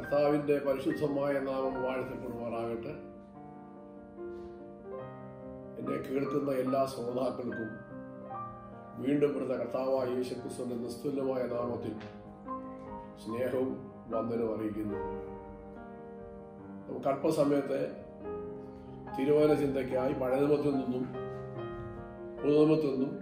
കർത്താവിന്റെ പരിശുദ്ധമായ നാമം വാഴ്ത്തപ്പെടുമാറാകട്ടെ എന്നെ കേൾക്കുന്ന എല്ലാ ശ്രോതാക്കൾക്കും വീണ്ടും വരുന്ന കർത്താവായ യേശുക്രിസ്തുവിന്റെ നിസ്തുല്യമായ നാമത്തിൽ സ്നേഹവും വന്ദനവും അറിയിക്കുന്നു നമുക്ക് അല്പസമയത്തെ തിരുവോന ചിന്തയ്ക്കായി പഴയനിമത്തിൽ നിന്നും പുതുനിമത്തിൽ നിന്നും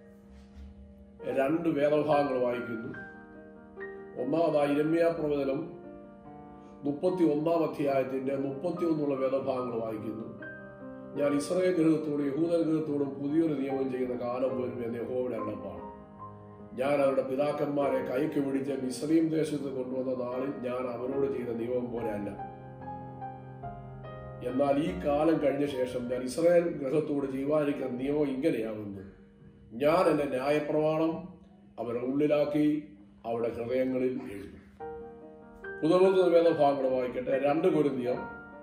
രണ്ട് വേദഭാഗങ്ങൾ വായിക്കുന്നു ഒന്നാമതായി ഇരമ്യ പ്രവചനം മുപ്പത്തി ഒന്നാം അധ്യായത്തിന്റെ മുപ്പത്തി ഒന്നുള്ള വേദഭാഗങ്ങൾ വായിക്കുന്നു ഞാൻ ഇസ്രായേൽ ഗൃഹത്തോടും യഹൂദ ഗൃഹത്തോടും പുതിയൊരു നിയമം ചെയ്യുന്ന കാലം വരും എന്ന് യഹോവയുടെ അള്ളപ്പാണ് ഞാൻ അവരുടെ പിതാക്കന്മാരെ കൈക്ക് പിടിച്ച് മിസ്രീം ദേശത്ത് കൊണ്ടുവന്ന നാളിൽ ഞാൻ അവരോട് ചെയ്ത നിയമം പോലെ അല്ല എന്നാൽ ഈ കാലം കഴിഞ്ഞ ശേഷം ഞാൻ ഇസ്രായേൽ ഗൃഹത്തോട് ചെയ്യുവാനിരിക്കുന്ന നിയമം ഇങ്ങനെയാകുന്നു ഞാൻ എന്റെ ന്യായപ്രമാണം അവരുടെ ഉള്ളിലാക്കി അവരുടെ ഹൃദയങ്ങളിൽ എഴുതും പുതുമുഖ വേദഭാഗങ്ങൾ വായിക്കട്ടെ രണ്ട് കുരുന്തിയം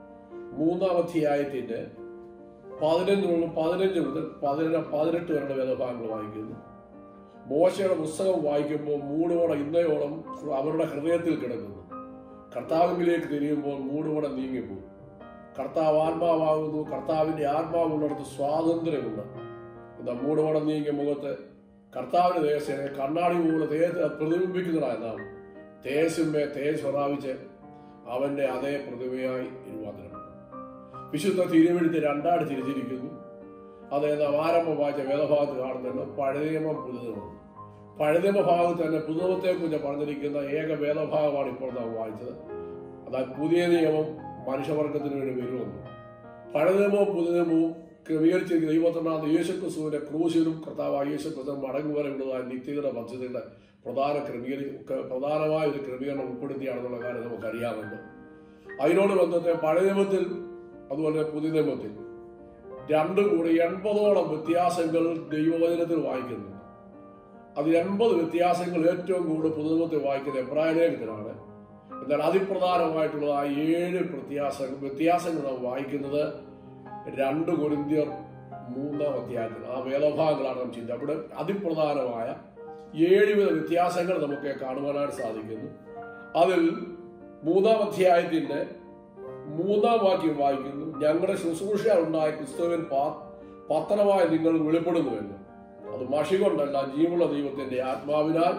മൂന്നാം അധ്യായത്തിന്റെ പതിനഞ്ച് മുതൽ പതിനഞ്ച് മുതൽ പതിനെട്ട് പതിനെട്ട് വരെയുള്ള വേദഭാഗങ്ങൾ വായിക്കുന്നു മോശയുടെ പുസ്തകം വായിക്കുമ്പോൾ മൂടുവട ഇന്നയോളം അവരുടെ ഹൃദയത്തിൽ കിടക്കുന്നു കർത്താവിലേക്ക് തിരിയുമ്പോൾ മൂടുവട നീങ്ങിപ്പോകും കർത്താവ് ആത്മാവാകുന്നു കർത്താവിന്റെ ആത്മാവുള്ളിടത്ത് സ്വാതന്ത്ര്യമുണ്ട് എന്താ മൂടുവട നീങ്ങിയ മുഖത്ത് കർത്താവിന്റെ ദേശനെ കണ്ണാടി പോലെ തേജ് പ്രതിബിംബിക്കുന്നതായ നാം തേജസ്മേ തേജ് പ്രാപിച്ച് അവന്റെ അതേ പ്രതിമയായി രൂപാന്തരം വിശുദ്ധ തിരുവെഴുത്ത് രണ്ടാട് തിരിച്ചിരിക്കുന്നു അത് നാം ആരംഭം വായിച്ച വേദഭാഗത്ത് കാണുന്നുണ്ട് പഴയനിയമം പുതുനിയമം പഴയനിയമ ഭാഗത്ത് തന്നെ പുതുനിയമത്തെ കുറിച്ച് പറഞ്ഞിരിക്കുന്ന ഏക വേദഭാഗമാണ് ഇപ്പോൾ നാം വായിച്ചത് അതായത് പുതിയ നിയമം മനുഷ്യവർഗത്തിന് വേണ്ടി വരുമെന്ന് പഴയനിയമവും പുതുനിയമവും ക്രമീകരിച്ചിരിക്കുന്ന ദൈവത്തിനാണ് യേശു ക്രിസ്തുവിന്റെ ക്രൂശിലും കർത്താവായ യേശു ക്രിസ്തു മടങ്ങു വരെയുള്ളതായ നിത്യതയുടെ പദ്ധതിയുടെ പ്രധാന ക്രമീകരി പ്രധാനമായ ഒരു ക്രമീകരണം ഉൾപ്പെടുത്തിയാണെന്നുള്ള കാര്യം നമുക്കറിയാമല്ലോ അതിനോട് ബന്ധത്തെ പഴയ നിയമത്തിൽ അതുപോലെ പുതിയ നിയമത്തിൽ രണ്ടും കൂടി എൺപതോളം വ്യത്യാസങ്ങൾ ദൈവവചനത്തിൽ വായിക്കുന്നുണ്ട് അതിൽ എൺപത് വ്യത്യാസങ്ങൾ ഏറ്റവും കൂടുതൽ പുതുനിയമത്തിൽ വായിക്കുന്ന എബ്രായ ലേഖനത്തിലാണ് എന്നാൽ അതിപ്രധാനമായിട്ടുള്ള ആ ഏഴ് വ്യത്യാസങ്ങൾ വ്യത്യാസങ്ങൾ നാം വായിക്കുന്നത് രണ്ട് കൊരിന്തിയർ മൂന്നാം അധ്യായത്തിൽ ആ വേദഭാഗങ്ങളാണ് നാം ചിന്ത അവിടെ അതിപ്രധാനമായ ഏഴ് വിധ വ്യത്യാസങ്ങൾ നമുക്ക് കാണുവാനായിട്ട് സാധിക്കുന്നു അതിൽ മൂന്നാം അധ്യായത്തിന്റെ മൂന്നാം വാക്യം വായിക്കുന്നു ഞങ്ങളുടെ ശുശ്രൂഷ ഉണ്ടായ ക്രിസ്തുവിൻ പാ- പത്രമായി നിങ്ങൾ വെളിപ്പെടുന്നുവെന്ന് അത് മഷി കൊണ്ടല്ല ജീവുള്ള ദൈവത്തിന്റെ ആത്മാവിനാൽ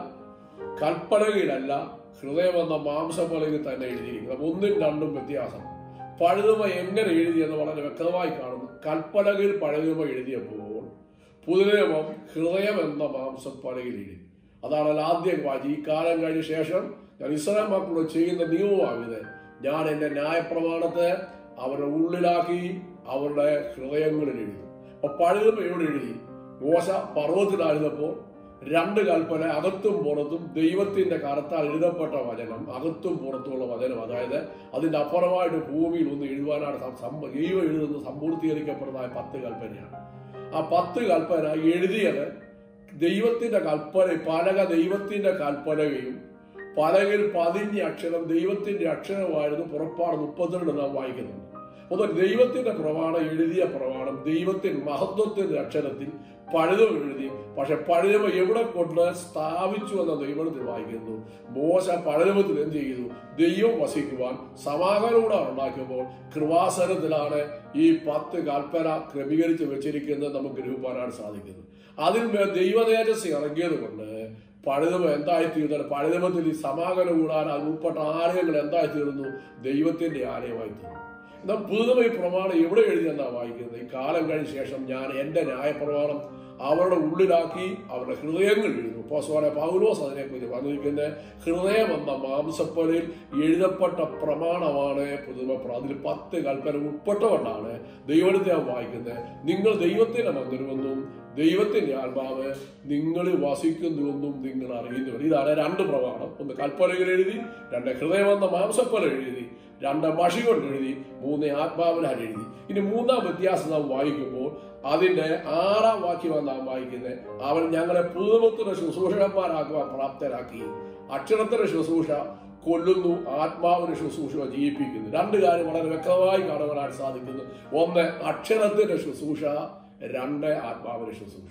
കൽപ്പനയിലല്ല ഹൃദയമെന്ന മാംസപ്പലയിൽ തന്നെ എഴുതിയിരിക്കുന്നത് അപ്പൊ ഒന്നും രണ്ടും വ്യത്യാസം പഴുതുമ എങ്ങനെ എഴുതിയെന്ന് വളരെ വ്യക്തമായി കാണുന്നു കൽപ്പനയിൽ പഴുതുമ എഴുതിയപ്പോൾ പുതുനിയമം ഹൃദയം എന്ന മാംസപ്പലയിൽ എഴുതി അതാണ് ആദ്യം വായിച്ച് ഈ കാലം കഴിഞ്ഞ ശേഷം ഞാൻ ഇസ്രായേൽ മക്കളോട് ചെയ്യുന്ന നിയമമാണിത് ഞാൻ എന്റെ ന്യായപ്രമാണത്തെ അവരുടെ ഉള്ളിലാക്കി അവരുടെ ഹൃദയങ്ങളിൽ എഴുതി അപ്പൊ പഴുതുമ എവിടെ എഴുതി മോശ പർവ്വത്തിലായിരുന്നപ്പോൾ രണ്ട് കൽപ്പന അകത്തും പുറത്തും ദൈവത്തിന്റെ കരത്താൽ എഴുതപ്പെട്ട വചനം അകത്തും പുറത്തുമുള്ള വചനം അതായത് അതിന്റെ അപ്പുറമായിട്ട് ഭൂമിയിൽ ഒന്ന് എഴുതുവാനാണ് സം- സം- ദൈവം എഴുതുന്ന സമ്പൂർത്തീകരിക്കപ്പെടുന്നതായ പത്ത് കൽപ്പനയാണ് ആ പത്ത് കൽപ്പന എഴുതിയത് ദൈവത്തിന്റെ കൽപ്പന പലക ദൈവത്തിന്റെ കൽപ്പനകയും പലകിൽ പതിഞ്ഞ അക്ഷരം ദൈവത്തിന്റെ അക്ഷരമായിരുന്നു പുറപ്പാട് മുപ്പത്തിരണ്ട് നാം വായിക്കുന്നുണ്ട് ഒന്ന് ദൈവത്തിന്റെ പ്രമാണം എഴുതിയ പ്രമാണം ദൈവത്തിന്റെ മഹത്വത്തിന്റെ അക്ഷരത്തിൽ പഴുതം എഴുതി പക്ഷെ പഴുതമ എവിടെ കൊണ്ട് സ്ഥാപിച്ചു എന്ന ദൈവത്തിൽ വായിക്കുന്നു മോശ പഴുതമത്തിൽ എന്ത് ചെയ്തു ദൈവം വസിക്കുവാൻ സമാഗമനൂടെ ഉണ്ടാക്കുമ്പോൾ കൃപാസനത്തിലാണ് ഈ പത്ത് കൽപ്പന ക്രമീകരിച്ച് വെച്ചിരിക്കുന്നത് നമുക്ക് രൂപാനാണ് സാധിക്കുന്നത് അതിന്മേൽ ദൈവതേജസ് ഇറങ്ങിയത് കൊണ്ട് പഴുതമ എന്തായിത്തീർന്നു പഴുതമത്തിൽ ഈ സമാഗമനം കൂടാൻ അത് ഉൾപ്പെട്ട ആലയങ്ങൾ എന്തായിത്തീർന്നു ദൈവത്തിന്റെ ആലയമായി തീർന്നു എന്നാൽ പുതുതമ ഈ പ്രമാണം എവിടെ എഴുതിയെന്നാ വായിക്കുന്നത് ഈ കാലം കഴിഞ്ഞ ശേഷം ഞാൻ എന്റെ ന്യായപ്രമാണം അവരുടെ ഉള്ളിലാക്കി അവരുടെ ഹൃദയങ്ങൾ എഴുതും അപ്പോസ്തലനായ പൗലോസ് അതിനെക്കുറിച്ച് പറഞ്ഞിരിക്കുന്നത് ഹൃദയം എന്ന മാംസപ്പലയിൽ എഴുതപ്പെട്ട പ്രമാണമാണ് പുതുമ പ്ര- അതിൽ പത്ത് കൽപ്പന ഉൾപ്പെട്ടുകൊണ്ടാണ് ദൈവത്തെ ഞാൻ വായിക്കുന്നത് നിങ്ങൾ ദൈവത്തിന്റെ മന്ദിരമെന്നും ദൈവത്തിന്റെ ആത്മാവ് നിങ്ങളിൽ വസിക്കുന്നുവെന്നും നിങ്ങൾ അറിയുന്നു ഇതാണ് രണ്ട് പ്രമാണം ഒന്ന് കൽപ്പനകൾ എഴുതി രണ്ട് ഹൃദയമെന്ന മാംസപ്പല എഴുതി രണ്ട് മഷി കൊണ്ട് എഴുതി മൂന്ന് ആത്മാവിനാൽ എഴുതി ഇനി മൂന്നാം വ്യത്യാസം നാം വായിക്കുമ്പോൾ അതിന്റെ ആറാം വാക്യമാണ് നാം വായിക്കുന്നത് അവൻ ഞങ്ങളെ പുതുമത്തിന് ശുശ്രൂഷകന്മാരാക്കുവാൻ പ്രാപ്തരാക്കി അക്ഷരത്തിന്റെ ശുശ്രൂഷ കൊല്ലുന്നു ആത്മാവിന് ശുശ്രൂഷ ജീവിപ്പിക്കുന്നു രണ്ട് കാര്യം വളരെ വ്യക്തമായി കാണുവാനായിട്ട് സാധിക്കുന്നു ഒന്ന് അക്ഷരത്തിന്റെ ശുശ്രൂഷ രണ്ട് ആത്മാവിന്റെ ശുശ്രൂഷ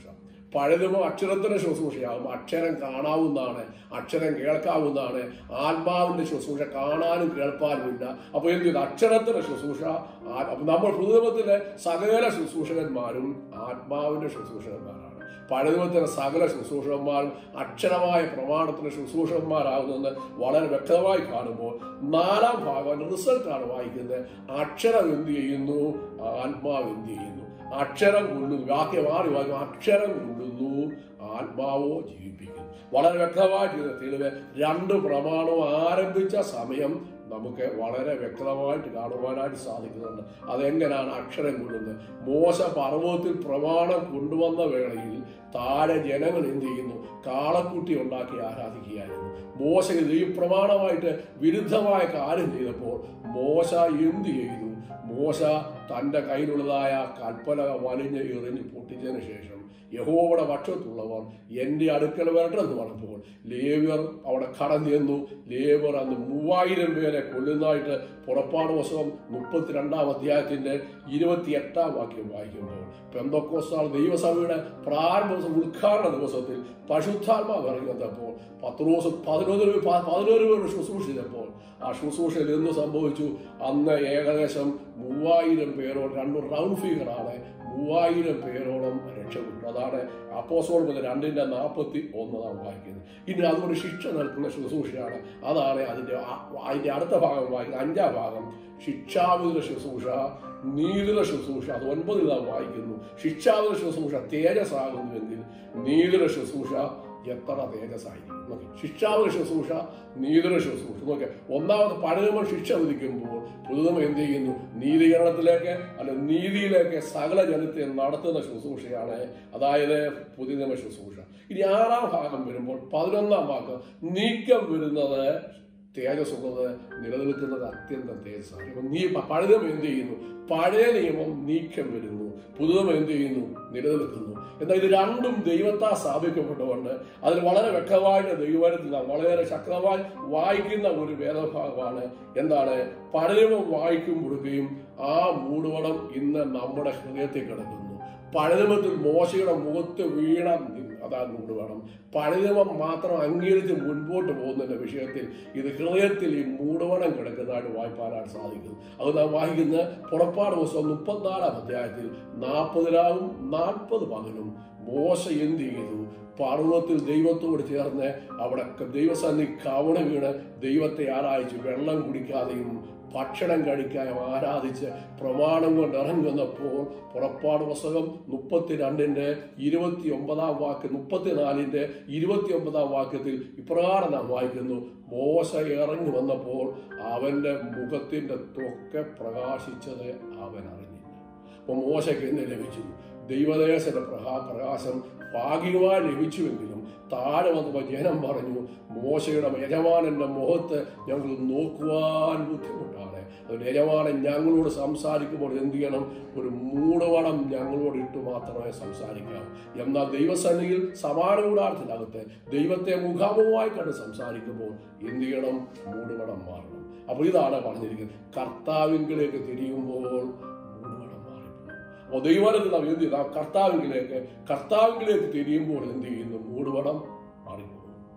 പഴയതുമോ അക്ഷരത്തിന്റെ ശുശ്രൂഷയാകും അക്ഷരം കാണാവുന്നതാണ് അക്ഷരം കേൾക്കാവുന്നതാണ് ആത്മാവിന്റെ ശുശ്രൂഷ കാണാനും കേൾപ്പാനുമില്ല അപ്പൊ എന്ത് ചെയ്തു അക്ഷരത്തിന്റെ ശുശ്രൂഷ ആ- അപ്പൊ നമ്മൾ പുതുതമത്തിലെ സകല ശുശ്രൂഷകന്മാരും ആത്മാവിന്റെ ശുശ്രൂഷകന്മാരാണ് പഴയതുമത്തിലെ സകല ശുശ്രൂഷകന്മാരും അക്ഷരമായ പ്രമാണത്തിന്റെ ശുശ്രൂഷകന്മാരാകുന്നത് വളരെ വ്യക്തമായി കാണുമ്പോൾ നാലാം ഭാഗം റിസൾട്ടാണ് വായിക്കുന്നത് അക്ഷരം എന്ത് ചെയ്യുന്നു ആത്മാവ് എന്ത് ചെയ്യുന്നു അക്ഷരം കൊല്ലുന്നു വാക്യം മാറി വാക്യം അക്ഷരം കൊല്ലുന്നു ആത്മാവോ ജീവിപ്പിക്കുന്നു വളരെ വ്യക്തമായി ചെയ്ത തെളിവ് രണ്ട് പ്രമാണവും ആരംഭിച്ച സമയം നമുക്ക് വളരെ വ്യക്തമായിട്ട് കാണുവാനായിട്ട് സാധിക്കുന്നുണ്ട് അതെങ്ങനെയാണ് അക്ഷരം കൊള്ളുന്നത് മോശ പർവ്വതത്തിൽ പ്രമാണം കൊണ്ടുവന്ന വേളയിൽ താഴെ ജനങ്ങൾ എന്ത് ചെയ്യുന്നു കാളക്കുട്ടി ഉണ്ടാക്കി ആരാധിക്കുകയായിരുന്നു മോശ ഈ പ്രമാണമായിട്ട് വിരുദ്ധമായ കാര്യം ചെയ്തപ്പോൾ മോശ എന്ത് ചെയ്തു മോശ തൻ്റെ കയ്യിലുള്ളതായ കൽപ്പന വലിഞ്ഞ് എറിഞ്ഞ് പൊട്ടിച്ചതിന് ശേഷം യഹോവയുടെ പക്ഷത്തുള്ളവർ എൻ്റെ അടുക്കൽ വരട്ടെന്ന് പറഞ്ഞപ്പോൾ ലേവ്യർ അവിടെ കടന്നു ചെന്നു ലേവർ അന്ന് മൂവായിരം പേരെ കൊല്ലുന്നതായിട്ട് പുറപ്പാട് പുസ്തകം മുപ്പത്തിരണ്ടാം അധ്യായത്തിന്റെ ഇരുപത്തിയെട്ടാം വാക്യം വായിക്കുമ്പോൾ പെന്തക്കോസ്താൾ ദൈവസഭയുടെ പ്രാരംഭ ദിവസം ഉദ്ഘാടന ദിവസത്തിൽ പശുദ്ധാത്മാവ് ഇറങ്ങി വന്നപ്പോൾ പത്ത് ദിവസം പതിനൊന്ന് പ- പതിനൊരു പേർ ശുശ്രൂഷിച്ചപ്പോൾ ആ ശുശ്രൂഷയിൽ എന്ത് സംഭവിച്ചു അന്ന് ഏകദേശം മൂവായിരം പേരോട് രണ്ട് റൗണ്ട് ഫിഗറാണ് മൂവായിരം പേരോളം രക്ഷപ്പെട്ടു അതാണ് അപ്പോസോൾ മുതൽ രണ്ടിന്റെ നാൽപ്പത്തി ഒന്നതാം വായിക്കുന്നത് ഇനി അതുകൊണ്ട് ശിക്ഷ നൽകുന്ന ശുശ്രൂഷയാണ് അതാണ് അതിന്റെ ആ- അതിന്റെ അടുത്ത ഭാഗം വായിക്കുന്നത് അഞ്ചാം ഭാഗം ശിക്ഷാവിധ ശുശ്രൂഷ നീതില ശുശ്രൂഷ അത് ഒൻപതിൽ നാം വായിക്കുന്നു ശിക്ഷാവിധ ശുശ്രൂഷ തേജസ്സാകുന്നുവെങ്കിൽ നീതില ശുശ്രൂഷ എത്ര തേജസ്സായിരിക്കും നോക്കി ശിക്ഷാവിധ ശുശ്രൂഷ നീതില ശുശ്രൂഷ നോക്കി ഒന്നാമത് പഴയമ ശിക്ഷ വിധിക്കുമ്പോൾ പുതുതമ എന്ത് ചെയ്യുന്നു നീതീകരണത്തിലേക്ക് അല്ല നീതിയിലേക്ക് സകല ജനത്തെ നടത്തുന്ന ശുശ്രൂഷയാണ് അതായത് പുതിയ ശുശ്രൂഷ ഇനി ആറാം ഭാഗം വരുമ്പോൾ പതിനൊന്നാം ഭാഗം നീക്കം വരുന്നത് തേജസ്സുള്ളത് നിലനിൽക്കുന്നത് അത്യന്തം തേജസ്സാണ് ഇപ്പം നീ പഴയതും എന്ത് ചെയ്യുന്നു പഴയ നിയമം നീക്കം വരുന്നു പുതുതം എന്ത് ചെയ്യുന്നു നിലനിൽക്കുന്നു എന്നാൽ ഇത് രണ്ടും ദൈവത്താൽ സ്ഥാപിക്കപ്പെട്ടുകൊണ്ട് അതിൽ വളരെ വ്യക്തമായിട്ട് ദൈവത്തിൽ നാം വളരെ ശക്തമായി വായിക്കുന്ന ഒരു വേദഭാഗമാണ് എന്താണ് പഴയവും വായിക്കും കൊടുക്കുകയും ആ മൂടുവടം ഇന്ന് നമ്മുടെ ഹൃദയത്തിൽ കിടക്കുന്നു പഴയത്തിൽ മോശയുടെ മുഖത്ത് വീണ അതാണ് മൂടുവടം പഴയവം മാത്രം അംഗീകരിച്ച് മുൻപോട്ട് പോകുന്നതിന്റെ വിഷയത്തിൽ ഇത് ഹൃദയത്തിൽ ഈ മൂടുവടം കിടക്കുന്നതായിട്ട് വായിപ്പാനായിട്ട് സാധിക്കും അത് നാം വായിക്കുന്ന പുറപ്പാട് പുസ്തകം മുപ്പത്തിനാലാം അധ്യായത്തിൽ നാൽപ്പതിനാവും നാൽപ്പത് പകലും മോശ എന്ത് ചെയ്തു പർവ്വതത്തിൽ ദൈവത്തോട് ചേർന്ന് അവിടെ ദൈവസന്ധി കവണ വീണ് ദൈവത്തെ ആരായിച്ച് വെള്ളം കുടിക്കാതെയും ഭക്ഷണം കഴിക്കാനും ആരാധിച്ച് പ്രമാണം കൊണ്ട് ഇറങ്ങുന്നപ്പോൾ പുറപ്പാട് പുസ്തകം മുപ്പത്തിരണ്ടിന്റെ ഇരുപത്തി ഒമ്പതാം വാക്ക് മുപ്പത്തിനാലിന്റെ ഇരുപത്തി ഒമ്പതാം വാക്യത്തിൽ ഇപ്രകാരം നാം വായിക്കുന്നു മോശ ഇറങ്ങി വന്നപ്പോൾ അവന്റെ മുഖത്തിന്റെ തൊക്കെ പ്രകാശിച്ചത് അവൻ അറിഞ്ഞില്ല അപ്പൊ മോശയ്ക്ക് എന്ത് ലഭിച്ചു ദൈവദേശത്തെ പ്രകാ പ്രകാശം ഭാഗ്യമായി ലഭിച്ചുവെങ്കിലും താഴെ വന്നപ്പോൾ ജനം പറഞ്ഞു മോശയുടെ യജമാനന്റെ മുഖത്ത് ഞങ്ങൾ നോക്കുവാൻ ബുദ്ധിമുട്ടാണ് അതുകൊണ്ട് യജമാനൻ ഞങ്ങളോട് സംസാരിക്കുമ്പോൾ എന്ത് ചെയ്യണം ഒരു മൂടുവടം ഞങ്ങളോട് ഇട്ട് മാത്രമേ സംസാരിക്കാവൂ എന്നാൽ ദൈവസന്നിധിയിൽ സമാന കൂടാരത്തിനകത്ത് ദൈവത്തെ മുഖാമുഖമായി കണ്ട് സംസാരിക്കുമ്പോൾ എന്ത് ചെയ്യണം മൂടുവടം മാറണം അപ്പോൾ ഇതാണ് പറഞ്ഞിരിക്കുന്നത് കർത്താവിങ്കിലേക്ക് തിരിയുമ്പോൾ മൂടുവടം മാറിപ്പോകും അപ്പോൾ ദൈവത്തിൽ നാം എന്ത് ചെയ്താൽ കർത്താവിങ്കിലേക്ക് കർത്താവിങ്കിലേക്ക് തിരിയുമ്പോൾ എന്ത് ചെയ്യുന്നു മൂടുവടം മാറിപ്പോകും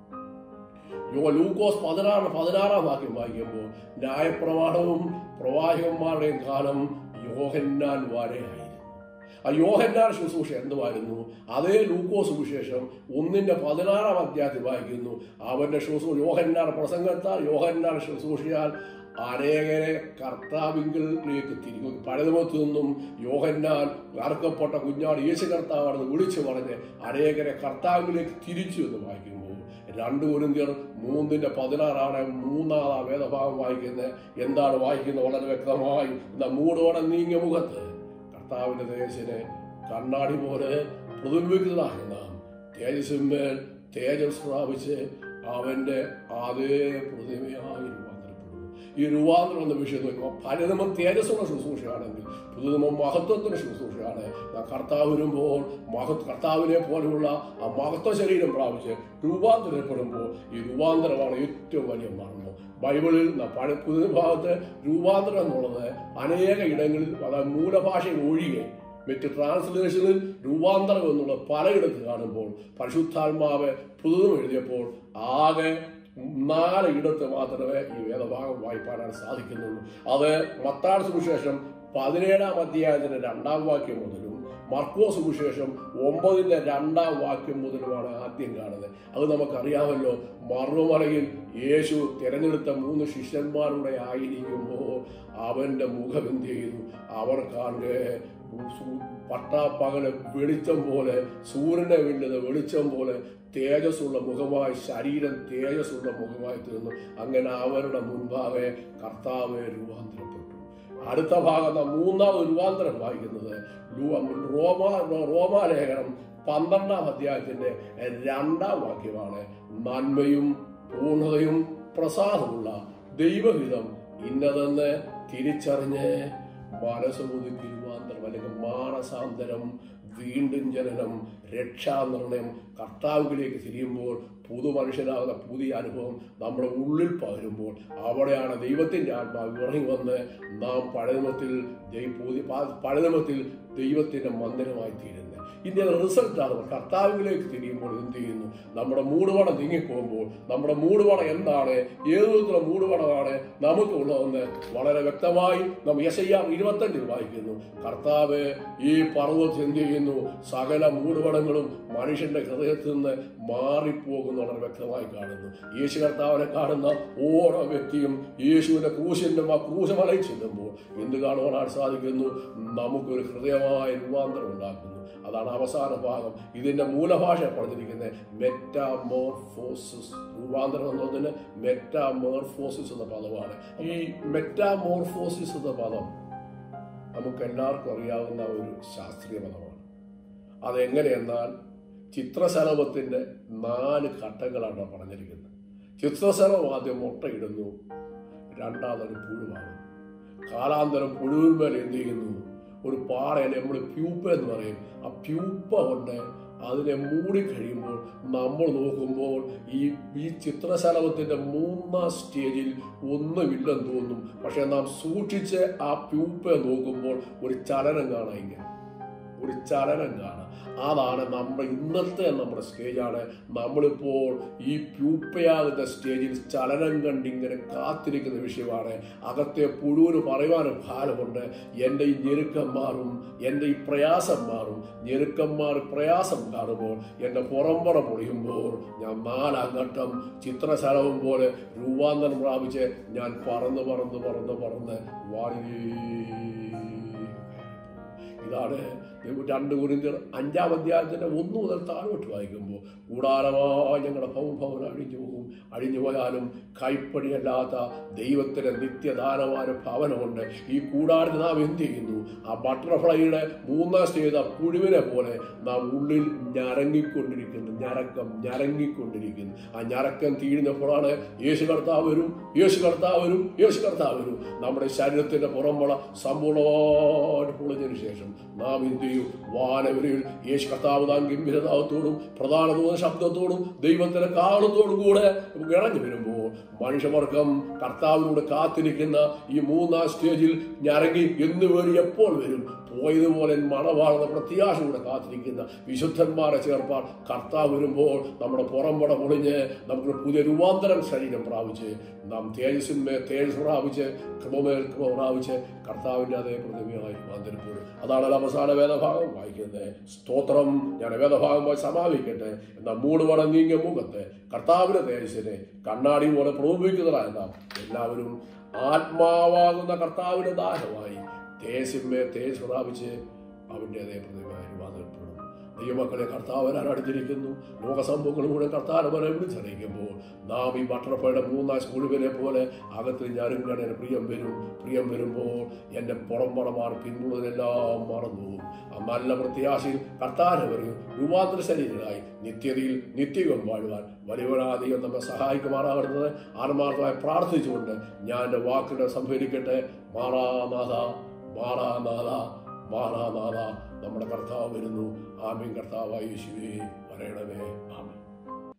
യോ ലൂക്കോസ് പതിനാറ് പതിനാറാം വാക്യം വായിക്കുമ്പോൾ ന്യായപ്രമാണവും പ്രവാചകന്മാരുടെയും കാലം യോഹന്നാൻ വരെയായിരുന്നു ആ യോഹന്നാൻ ശുശ്രൂഷ എന്തുവായിരുന്നു അതേ ലൂക്കോസ് സുവിശേഷം ഒന്നിന്റെ പതിനാറാം അധ്യായത്തിൽ വായിക്കുന്നു അവന്റെ ശുശ്രൂഷ യോഹന്നാൻ പ്രസംഗത്താൽ യോഹന്നാൻ ശുശ്രൂഷയാൽ അനേകരെ കർത്താവിങ്കിലേക്ക് തിരിഞ്ഞു പഴയതുമത്ത് നിന്നും യോഹന്നാൻ അർക്കപ്പെട്ട കുഞ്ഞാട് യേശു കർത്താവാണെന്ന് വിളിച്ചു പറഞ്ഞ് അനേകരെ കർത്താവിലേക്ക് തിരിച്ചു എന്ന് വായിക്കുമ്പോൾ രണ്ട് കുരുന്തിയർ മൂന്നിന്റെ പതിനാറാണ് മൂന്നാം വേദഭാഗം വായിക്കുന്നത് എന്താണ് വായിക്കുന്നത് വളരെ വ്യക്തമായി എന്താ മൂടോടെ നീങ്ങിയ മുഖത്ത് കർത്താവിന്റെ തേജസ്സിനെ കണ്ണാടി പോലെ പ്രതിബിംബിക്കുന്നതാണ് നാം തേജസ്സിന്മേൽ തേജസ് പ്രാപിച്ച് അവന്റെ അതേ പ്രതിമയായി രൂപാന്തരപ്പെടുന്നു ഈ രൂപാന്തരം എന്ന വിഷയം നോക്കുമ്പോൾ പലതമം തേജസ്സുള്ള ശുശ്രൂഷയാണെങ്കിൽ പുതുതമം മഹത്വത്തിന്റെ ശുശ്രൂഷയാണ് നാം കർത്താവ് വരുമ്പോൾ മഹത് കർത്താവിനെ പോലെയുള്ള ആ മഹത്വ ശരീരം പ്രാപിച്ച് രൂപാന്തരപ്പെടുമ്പോൾ ഈ രൂപാന്തരമാണ് ഏറ്റവും വലിയ മർമ്മം ബൈബിളിൽ ന- പഴയ പുതിയ ഭാഗത്ത് രൂപാന്തരം എന്നുള്ളത് അനേക ഇടങ്ങളിൽ അതായത് മൂലഭാഷ ഒഴികെ മറ്റ് ട്രാൻസ്ലേഷനിൽ രൂപാന്തരം എന്നുള്ള പലയിടത്ത് കാണുമ്പോൾ പരിശുദ്ധാത്മാവ് പുതുതും എഴുതിയപ്പോൾ ആകെ നാല് ഇടത്ത് മാത്രമേ ഈ വേദഭാഗം വായിപ്പാനാണ് സാധിക്കുന്നുള്ളൂ അത് മത്താട് സുവിശേഷം പതിനേഴാം അധ്യായത്തിന്റെ രണ്ടാം വാക്യം മുതലും മർക്കോ സുവിശേഷം ഒമ്പതിന്റെ രണ്ടാം വാക്യം മുതലുമാണ് ആദ്യം കാണുന്നത് അത് നമുക്കറിയാമല്ലോ മറുമലയിൽ യേശു തിരഞ്ഞെടുത്ത മൂന്ന് ശിഷ്യന്മാരുടെ ആയിരിക്കുമ്പോൾ അവന്റെ മുഖം എന്ത് ചെയ്തു അവർ കാണെ പട്ടാപ്പകല് വെളിച്ചം പോലെ സൂര്യനെ വീണ്ടത് വെളിച്ചം പോലെ തേജസ്സുള്ള മുഖമായി ശരീരം തേജസ്സുള്ള മുഖമായി തീർന്നു അങ്ങനെ അവരുടെ മുൻപാകെ കർത്താവ് രൂപാന്തരപ്പെട്ടു അടുത്ത ഭാഗം നാം മൂന്നാമത് രൂപാന്തരം വായിക്കുന്നത് ലൂ- റോമാ റോമാലേഖനം പന്ത്രണ്ടാം അധ്യായത്തിന്റെ രണ്ടാം വാക്യമാണ് നന്മയും പൂർണ്ണതയും പ്രസാദമുള്ള ദൈവഹിതം ഇന്നതെന്ന് തിരിച്ചറിഞ്ഞ് മനസ്സുമുതുക്കി രൂപാന്തരം അല്ലെങ്കിൽ മാനസാന്തരം വീണ്ടും ജനനം രക്ഷാനിർണയം കർത്താവിലേക്ക് തിരിയുമ്പോൾ പുതു മനുഷ്യനാകുന്ന പുതിയ അനുഭവം നമ്മുടെ ഉള്ളിൽ പകരുമ്പോൾ അവിടെയാണ് ദൈവത്തിൻ്റെ ആത്മാവ് ഇറങ്ങി വന്ന് നാം പഴയമത്തിൽ പഴയമത്തിൽ ദൈവത്തിൻ്റെ മന്ദിരമായി തീരുന്നത് ഇതിന്റെ റിസൾട്ടാണ് കർത്താവിലേക്ക് തിരിയുമ്പോൾ എന്ത് ചെയ്യുന്നു നമ്മുടെ മൂടുപടം നീങ്ങിപ്പോകുമ്പോൾ നമ്മുടെ മൂടുപടം എന്താണ് ഏത് വിധത്തിലുള്ള മൂടുപടമാണ് നമുക്ക് ഉള്ളതെന്ന് വളരെ വ്യക്തമായി നാം യശയ്യ ഇരുപത്തഞ്ചിൽ വായിക്കുന്നു കർത്താവ് ഈ പർവ്വത്ത് എന്ത് ചെയ്യുന്നു സകല മൂടുപടങ്ങളും മനുഷ്യന്റെ ഹൃദയത്തിൽ നിന്ന് മാറിപ്പോകുന്നു വളരെ വ്യക്തമായി കാണുന്നു യേശു കർത്താവിനെ കാണുന്ന ഓരോ വ്യക്തിയും യേശുവിന്റെ ക്രൂശിന്റെ ആ ക്രൂശമലയിൽ ചെല്ലുമ്പോൾ എന്ത് കാണുവാനാണ് സാധിക്കുന്നു നമുക്കൊരു ഹൃദയമായ രൂപാന്തരം ഉണ്ടാക്കുന്നു അതാണ് അവസാന ഭാഗം ഇതിന്റെ മൂലഭാഷ പറഞ്ഞിരിക്കുന്നത് മെറ്റാമോർഫോസിസ് രൂപാന്തരം എന്നതിന് മെറ്റാമോർഫോസിസ് എന്ന പദമാണ് ഈ മെറ്റാമോർഫോസിസ് എന്ന പദം നമുക്ക് എല്ലാവർക്കും അറിയാവുന്ന ഒരു ശാസ്ത്രീയ പദമാണ് അതെങ്ങനെയെന്നാൽ ചിത്രശലഭത്തിന്റെ നാല് ഘട്ടങ്ങളാണ് പറഞ്ഞിരിക്കുന്നത് ചിത്രശലഭം ആദ്യം മുട്ടയിടുന്നു രണ്ടാമതൊരു പുഴുവാകും കാലാന്തരം പുഴുവിന്മേൽ എന്ത് ചെയ്യുന്നു ഒരു പാറയിൽ നമ്മൾ പ്യൂപ്പ എന്ന് പറയും ആ പ്യൂപ്പ കൊണ്ട് അതിനെ മൂടിക്കഴിയുമ്പോൾ നമ്മൾ നോക്കുമ്പോൾ ഈ ഈ ചിത്രശലഭത്തിന്റെ മൂന്നാം സ്റ്റേജിൽ ഒന്നുമില്ലെന്ന് തോന്നും പക്ഷെ നാം സൂക്ഷിച്ച് ആ പ്യൂപ്പ നോക്കുമ്പോൾ ഒരു ചലനം കാണാം ഇങ്ങനെ ഒരു ചലനം കാണാം അതാണ് നമ്മുടെ ഇന്നത്തെ നമ്മുടെ സ്റ്റേജാണ് നമ്മളിപ്പോൾ ഈ പ്യൂപ്പയാകുന്ന സ്റ്റേജിൽ ചലനം കണ്ട് ഇങ്ങനെ കാത്തിരിക്കുന്ന വിഷയമാണ് അകത്തെ പുഴുവിന് പറയുവാനും ഭാരമുണ്ട് എൻ്റെ ഈ ഞെരുക്കം മാറും എൻ്റെ ഈ പ്രയാസം മാറും ഞെരുക്കം മാറി പ്രയാസം കാണുമ്പോൾ എൻ്റെ പുറംപുറ പൊളിയുമ്പോൾ ഞാൻ നാലാം ഘട്ടം ചിത്രശലഭം പോലെ രൂപാന്തരം പ്രാപിച്ച് ഞാൻ പറന്ന് പറന്ന് പറന്ന് പറന്ന് വാഴി ഇതാണ് രണ്ട് കുരിന്തിയർ അഞ്ചാം അധ്യായത്തിന്റെ ഒന്ന് മുതൽ താഴോട്ട് വായിക്കുമ്പോൾ കൂടാരമായി ഞങ്ങളുടെ ഭൗഭവൻ അഴിഞ്ഞു പോകും അഴിഞ്ഞു പോയാലും കൈപ്പടിയല്ലാത്ത ദൈവത്തിന്റെ നിത്യദാനമായ ഭവനമുണ്ട് ഈ കൂടാരത്തിൽ നാം എന്ത് ചെയ്യുന്നു ആ ബട്ടർഫ്ലൈയുടെ മൂന്നാം സ്റ്റേജ് ആ പുഴുവിനെ പോലെ നാം ഉള്ളിൽ ഞരങ്ങിക്കൊണ്ടിരിക്കുന്നു ഞരക്കം ഞരങ്ങിക്കൊണ്ടിരിക്കുന്നു ആ ഞരക്കം തീരുന്നപ്പോഴാണ് യേശു കർത്താവ് വരും യേശു കർത്താവ് വരും യേശു കർത്താവ് വരും നമ്മുടെ ശരീരത്തിന്റെ പുറമുള്ള സമ്പൂർണ്ണമായിട്ട് പൊളിഞ്ഞതിന് ശേഷം നാം എന്ത് ചെയ്യും വാനവരിൽ യേശു കർത്താവ് താൻ ഗംഭീരതാവത്തോടും പ്രധാന തോന്നുന്ന ശബ്ദത്തോടും ദൈവത്തിന്റെ കാലത്തോടും കൂടെ നമുക്ക് ഇറങ്ങി വരുമ്പോൾ മനുഷ്യവർഗം കർത്താവിനോട് കാത്തിരിക്കുന്ന ഈ മൂന്നാം സ്റ്റേജിൽ ഞരങ്ങി എന്ന് വരും എപ്പോൾ വരും പോയതുപോലെ മണവാളുന്ന പ്രത്യാശയോടെ കാത്തിരിക്കുന്ന വിശുദ്ധന്മാരെ ചേർപ്പാൻ കർത്താവ് വരുമ്പോൾ നമ്മുടെ പുറംപട പൊളിഞ്ഞ് നമുക്ക് പുതിയ രൂപാന്തരം ശരീരം പ്രാപിച്ച് നാം തേജസ്സിന്മേൽ തേജസ് പ്രാപിച്ച് ക്രമമേൽ ക്രമ പ്രാപിച്ച് കർത്താവിൻ്റെ അതേ പ്രതിമയായി രൂപാന്തരപ്പെടും അതാണ് അവസാന വേദഭാഗം വായിക്കുന്നത് സ്തോത്രം ഞാൻ വേദഭാഗമായി സമാപിക്കട്ടെ എന്നാൽ മൂടുപടം നീങ്ങിയ മുഖത്ത് കർത്താവിന്റെ തേജസ്സിനെ കണ്ണാടി പോലെ പ്രലോഭിക്കുന്നതായ നാം എല്ലാവരും ആത്മാവാകുന്ന കർത്താവിന്റെ ദാനമായി തേജസ്സിന്മേ തേജസ് പ്രാപിച്ച് അവൻ്റെ അതേ പ്രതിമയായി രൂപാന്തരപ്പെടും ദൈവമക്കളെ കർത്താവരാൻ അടുത്തിരിക്കുന്നു ലോകസംഭവങ്ങൾ മുഴുവൻ കർത്താവരെ വിളിച്ചറിയിക്കുമ്പോൾ നാം ഈ ബട്ടർഫ്ലൈയുടെ മൂന്നാം സ്കൂളുകളെ പോലെ അകത്ത് ഞാനും കടയിൽ പ്രിയം വരും പ്രിയം വരുമ്പോൾ എൻ്റെ പുറംപടമാർ പിന്തുണതെല്ലാം മറന്നു പോകും ആ നല്ല പ്രത്യാശയിൽ കർത്താരെ പറയും രൂപാന്തര ശരീരമായി നിത്യതയിൽ നിത്യകം വാഴുവാൻ വലിയവരാധികം നമ്മെ സഹായിക്കുമാറാകുന്നത് ആത്മാർത്ഥമായി പ്രാർത്ഥിച്ചുകൊണ്ട് ഞാൻ എൻ്റെ വാക്കുകളെ സംഭരിക്കട്ടെ മാറാനാഥ മാറാനാഥ മാറാനാഥ നമ്മുടെ കർത്താവ് വരുന്നു ആമീൻ കർത്താവായ യേശുവേ പറയണമേ ആമീൻ